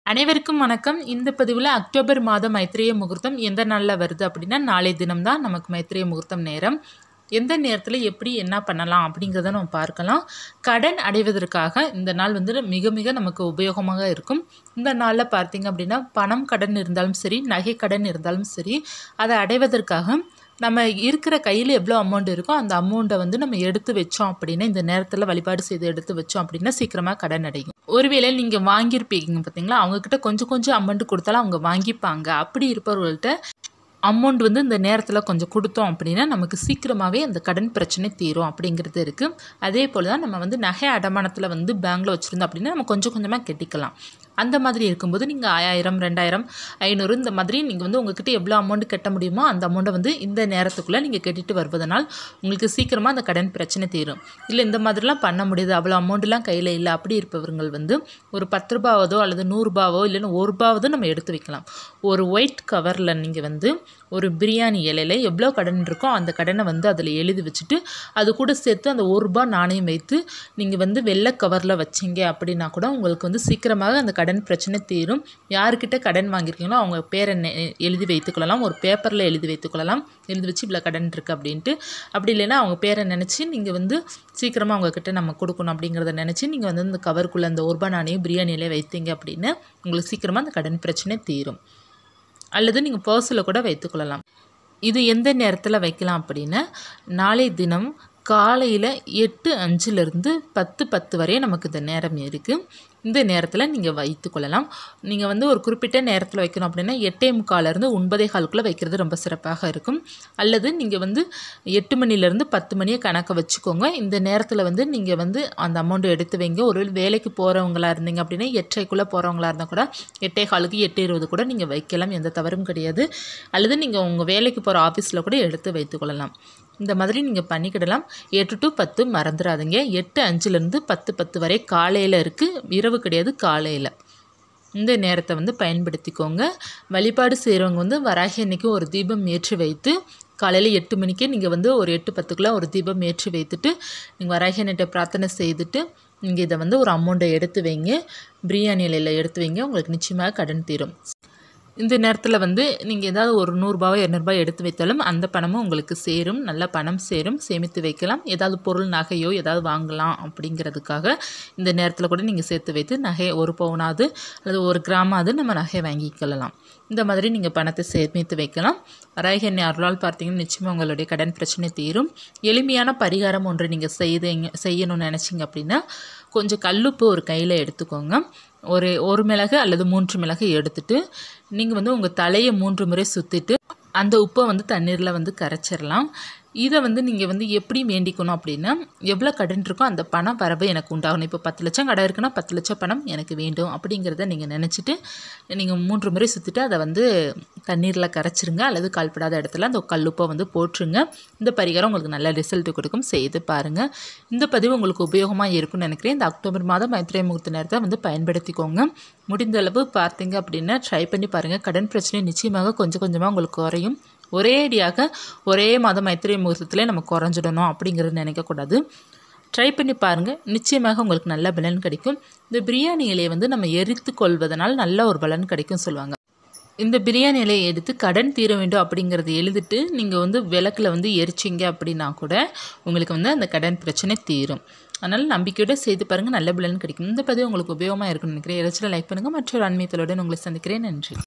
அனைவருக்கும் வணக்கம் இந்த பதிவில் அக்டோபர் மாதம் மைத்திரிய முகூர்த்தம் எந்த நாளில் வருது அப்படின்னா நாளை தினம்தான் நமக்கு மைத்திரிய முகூர்த்தம் நேரம் எந்த நேரத்தில் எப்படி என்ன பண்ணலாம் அப்படிங்கிறத நம்ம பார்க்கலாம் கடன் அடைவதற்காக இந்த நாள் வந்து மிக மிக நமக்கு உபயோகமாக இருக்கும் இந்த நாளில் பார்த்தீங்க அப்படின்னா பணம் கடன் இருந்தாலும் சரி நகை கடன் இருந்தாலும் சரி அதை அடைவதற்காக நம்ம இருக்கிற கையில் எவ்வளோ அமௌண்ட் இருக்கோ அந்த அமௌண்ட்டை வந்து நம்ம எடுத்து வச்சோம் அப்படின்னா இந்த நேரத்தில் வழிபாடு செய்து எடுத்து வச்சோம் அப்படின்னா சீக்கிரமாக கடன் அடையும் ஒருவேளை நீங்கள் வாங்கியிருப்பீங்க பார்த்தீங்களா அவங்கக்கிட்ட கொஞ்சம் கொஞ்சம் அமௌண்ட் கொடுத்தாலும் அவங்க வாங்கிப்பாங்க அப்படி இருப்பவர்கள்ட்ட அமௌண்ட் வந்து இந்த நேரத்தில் கொஞ்சம் கொடுத்தோம் அப்படின்னா நமக்கு சீக்கிரமாகவே அந்த கடன் பிரச்சனை தீரும் அப்படிங்கிறது இருக்குது அதே போல் தான் நம்ம வந்து நகை அடமானத்தில் வந்து பேங்க்கில் வச்சுருந்தோம் அப்படின்னா நம்ம கொஞ்சம் கொஞ்சமாக கட்டிக்கலாம் அந்த மாதிரி இருக்கும்போது நீங்கள் ஆயிரம் ரெண்டாயிரம் ஐநூறு இந்த மாதிரி நீங்கள் வந்து உங்ககிட்ட எவ்வளோ அமௌண்ட் கட்ட முடியுமோ அந்த அமௌண்ட்டை வந்து இந்த நேரத்துக்குள்ளே நீங்கள் கட்டிட்டு வருவதனால் உங்களுக்கு சீக்கிரமாக அந்த கடன் பிரச்சனை தீரும் இல்லை இந்த மாதிரிலாம் பண்ண முடியாது அவ்வளோ அமௌண்ட்லாம் கையில் இல்லை அப்படி இருப்பவர்கள் வந்து ஒரு பத்து ரூபாவதோ அல்லது நூறுரூபாவோ இல்லைன்னா ஒரு ரூபாவதோ நம்ம எடுத்து வைக்கலாம் ஒரு ஒயிட் கவரில் நீங்கள் வந்து ஒரு பிரியாணி இலையில் எவ்வளோ கடன் இருக்கோ அந்த கடனை வந்து அதில் எழுதி வச்சுட்டு அது கூட சேர்த்து அந்த ஒரு ரூபா நாணயம் வைத்து நீங்கள் வந்து வெள்ளை கவரில் வச்சிங்க அப்படின்னா கூட உங்களுக்கு வந்து சீக்கிரமாக அந்த கடன் பிரச்சனை தீரும் யாருக்கிட்ட கடன் வாங்கியிருக்கீங்களோ அவங்க பேரை நெ- எழுதி வைத்துக்கொள்ளலாம் ஒரு பேப்பரில் எழுதி வைத்துக்கொள்ளலாம் எழுதி வச்சு இவ்வளோ கடன் இருக்குது அப்படின்ட்டு அப்படி இல்லைன்னா அவங்க பேரை நினச்சி நீங்கள் வந்து சீக்கிரமாக அவங்கக்கிட்ட நம்ம கொடுக்கணும் அப்படிங்கிறத நினச்சி நீங்கள் வந்து இந்த கவருக்குள்ளே அந்த ஒரு ரூபா நாணயம் பிரியாணியிலே வைத்தீங்க அப்படின்னு உங்களுக்கு சீக்கிரமாக அந்த கடன் பிரச்சனை தீரும் அல்லது நீங்கள் பர்ஸில் கூட வைத்துக்கொள்ளலாம் இது எந்த நேரத்தில் வைக்கலாம் அப்படின்னா நாளை தினம் காலையில் எட்டு அஞ்சுலேருந்து பத்து பத்து வரை நமக்கு இந்த நேரம் இருக்குது இந்த நேரத்தில் நீங்கள் வைத்துக்கொள்ளலாம் நீங்கள் வந்து ஒரு குறிப்பிட்ட நேரத்தில் வைக்கணும் அப்படின்னா எட்டே முக்காலேருந்து ஒன்பதே காலுக்குள்ளே வைக்கிறது ரொம்ப சிறப்பாக இருக்கும் அல்லது நீங்கள் வந்து எட்டு மணிலேருந்து பத்து மணியை கணக்கை வச்சுக்கோங்க இந்த நேரத்தில் வந்து நீங்கள் வந்து அந்த அமௌண்ட்டை எடுத்து வைங்க ஒரு வேலைக்கு போகிறவங்களா இருந்தீங்க அப்படின்னா எட்டரைக்குள்ளே போகிறவங்களா இருந்தால் கூட எட்டே காலுக்கு எட்டு இருபது கூட நீங்கள் வைக்கலாம் எந்த தவறும் கிடையாது அல்லது நீங்கள் உங்கள் வேலைக்கு போகிற ஆஃபீஸில் கூட எடுத்து வைத்துக்கொள்ளலாம் இந்த மாதிரி நீங்கள் பண்ணிக்கிடலாம் எட்டு டு பத்து மறந்துடாதீங்க எட்டு அஞ்சுலேருந்து பத்து பத்து வரை காலையில் இருக்குது இரவு கிடையாது காலையில் இந்த நேரத்தை வந்து பயன்படுத்திக்கோங்க வழிபாடு செய்கிறவங்க வந்து வராகி அன்னைக்கு ஒரு தீபம் ஏற்றி வைத்து காலையில் எட்டு மணிக்கே நீங்கள் வந்து ஒரு எட்டு பத்துக்குள்ளே ஒரு தீபம் ஏற்றி வைத்துட்டு நீங்கள் வராகி அன்னைட்ட பிரார்த்தனை செய்துட்டு நீங்கள் இதை வந்து ஒரு அமௌண்ட்டை எடுத்து வைங்க பிரியாணி இலையில் எடுத்து வைங்க உங்களுக்கு நிச்சயமாக கடன் தீரும் இந்த நேரத்தில் வந்து நீங்கள் ஏதாவது ஒரு நூறுரூபாவோ இரநூறுபா எடுத்து வைத்தாலும் அந்த பணமும் உங்களுக்கு சேரும் நல்ல பணம் சேரும் சேமித்து வைக்கலாம் ஏதாவது பொருள் நகையோ ஏதாவது வாங்கலாம் அப்படிங்கிறதுக்காக இந்த நேரத்தில் கூட நீங்கள் சேர்த்து வைத்து நகை ஒரு பவுனாவது அல்லது ஒரு கிராமாவது நம்ம நகை வாங்கிக்கலாம் இந்த மாதிரி நீங்கள் பணத்தை சேமித்து வைக்கலாம் வராகி அருளால் பார்த்தீங்கன்னா நிச்சயமாக உங்களுடைய கடன் பிரச்சனை தீரும் எளிமையான பரிகாரம் ஒன்று நீங்கள் செய்தீங்க செய்யணும்னு நினச்சிங்க அப்படின்னா கொஞ்சம் கல்லுப்பு ஒரு கையில் எடுத்துக்கோங்க ஒரு ஒரு மிளகு அல்லது மூன்று மிளகு எடுத்துட்டு நீங்கள் வந்து உங்கள் தலையை மூன்று முறை சுற்றிட்டு அந்த உப்பை வந்து தண்ணீரில் வந்து கரைச்சிடலாம் இதை வந்து நீங்கள் வந்து எப்படி வேண்டிக்கணும் அப்படின்னா எவ்வளோ கடன் இருக்கோ அந்த பணம் வரவு எனக்கு உண்டாகணும் இப்போ பத்து லட்சம் கடன் இருக்குன்னா பத்து லட்சம் பணம் எனக்கு வேண்டும் அப்படிங்கிறத நீங்கள் நினச்சிட்டு நீங்கள் மூன்று முறை சுற்றிட்டு அதை வந்து தண்ணீரில் கரைச்சிருங்க அல்லது கால்படாத இடத்துல அந்த கல்லுப்பை வந்து போட்டுருங்க இந்த பரிகாரம் உங்களுக்கு நல்ல ரிசல்ட் கொடுக்கும் செய்து பாருங்கள் இந்த பதிவு உங்களுக்கு உபயோகமாக இருக்கும்னு நினைக்கிறேன் இந்த அக்டோபர் மாதம் மைத்திரை முகூர்த்த நேரத்தை வந்து பயன்படுத்திக்கோங்க முடிந்த அளவு பார்த்தீங்க அப்படின்னா ட்ரை பண்ணி பாருங்கள் கடன் பிரச்சனை நிச்சயமாக கொஞ்சம் கொஞ்சமாக உங்களுக்கு குறையும் ஒரே அடியாக ஒரே மாதம் மைத்திரை முகூர்த்தத்திலே நம்ம குறைஞ்சிடணும் அப்படிங்கிறது நினைக்கக்கூடாது ட்ரை பண்ணி பாருங்கள் நிச்சயமாக உங்களுக்கு நல்ல பலன் கிடைக்கும் இந்த பிரியாணி இலையை வந்து நம்ம எரித்து கொள்வதனால் நல்ல ஒரு பலன் கிடைக்கும் சொல்லுவாங்க இந்த பிரியாணி இலையை எடுத்து கடன் தீர வேண்டும் அப்படிங்கிறத எழுதிட்டு நீங்கள் வந்து விளக்கில் வந்து எரிச்சிங்க அப்படின்னா கூட உங்களுக்கு வந்து அந்த கடன் பிரச்சனை தீரும் அதனால் நம்பிக்கையோடு செய்து பாருங்கள் நல்ல பலன் கிடைக்கும் இந்த பதிவு உங்களுக்கு உபயோகமாக இருக்கும்னு நினைக்கிறேன் இறைச்சல லைக் பண்ணுங்கள் மற்றொரு அண்மையத்தலுடன் உங்களை சந்திக்கிறேன் நன்றி